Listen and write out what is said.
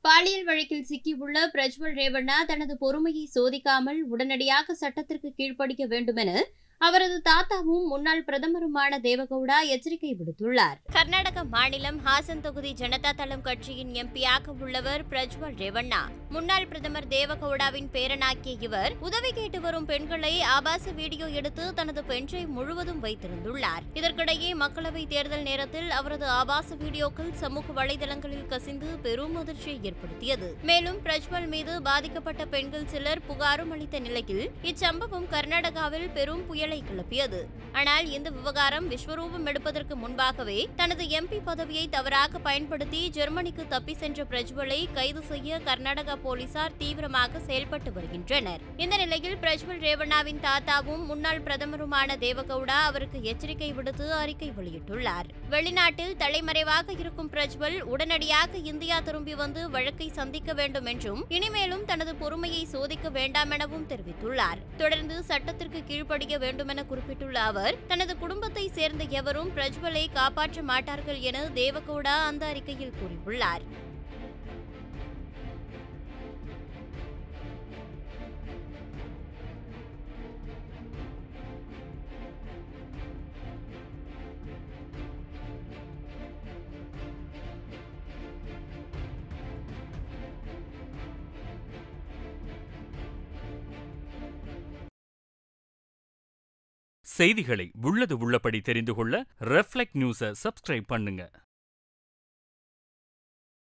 பாலியல் வழக்கில் சிக்கியுள்ள பிரஜ்வல் ரேவண்ணா தனது பொறுமையை சோதிக்காமல் உடனடியாக சட்டத்திற்கு கீழ்ப்படிக்க வேண்டுமென அவரது தாத்தாவும் முன்னாள் பிரதமருமான தேவகவுடா எச்சரிக்கை விடுத்துள்ளார் கர்நாடக மாநிலம் ஹாசன் தொகுதி ஜனதா தளம் கட்சியின் எம்பியாக உள்ளவர் பிரஜ்வல் ரேவண்ணா முன்னாள் பிரதமர் தேவகவுடாவின் பேரனாக்கிய இவர் உதவி கேட்டு வரும் பெண்களை ஆபாச வீடியோ எடுத்து தனது பென்றை முழுவதும் வைத்திருந்துள்ளார் இதற்கிடையே மக்களவை தேர்தல் நேரத்தில் அவரது ஆபாச வீடியோக்கள் சமூக வலைதளங்களில் கசிந்து பெரும் அதிர்ச்சியை ஏற்படுத்தியது மேலும் பிரஜ்வல் மீது பாதிக்கப்பட்ட பெண்கள் சிலர் புகாரும் அளித்த நிலையில் இச்சம்பவம் கர்நாடகாவில் பெரும் புயலை கிளப்பியது ஆனால் இந்த விவகாரம் விஸ்வரூபம் எடுப்பதற்கு முன்பாகவே தனது எம்பி பதவியை தவறாக பயன்படுத்தி ஜெர்மனிக்கு தப்பி சென்ற பிரஜ்வலை கைது செய்ய கர்நாடகா போலீசார் தீவிரமாக செயல்பட்டு வருகின்றனர் இந்த நிலையில் பிரஜ்வல் ரேவண்ணாவின் தாத்தாவும் முன்னாள் பிரதமருமான தேவகவுடா அவருக்கு எச்சரிக்கை விடுத்து அறிக்கை வெளியிட்டுள்ளார் வெளிநாட்டில் தலைமறைவாக இருக்கும் பிரஜ்வல் உடனடியாக இந்தியா திரும்பி வந்து வழக்கை சந்திக்க வேண்டும் என்றும் இனிமேலும் தனது பொறுமையை சோதிக்க வேண்டாம் எனவும் தெரிவித்துள்ளார் தொடர்ந்து சட்டத்திற்கு கீழ்ப்படிய வேண்டுமென குறிப்பிட்டுள்ள அவர் தனது குடும்பத்தை சேர்ந்த எவரும் பிரஜ்வலை காப்பாற்ற மாட்டார்கள் என தேவகவுடா அந்த அறிக்கையில் கூறியுள்ளார் செய்திகளை உள்ளது உள்ளபடி தெரிந்து கொள்ள ரெஃப்ளெக்ட் நியூஸை சப்ஸ்கிரைப் பண்ணுங்க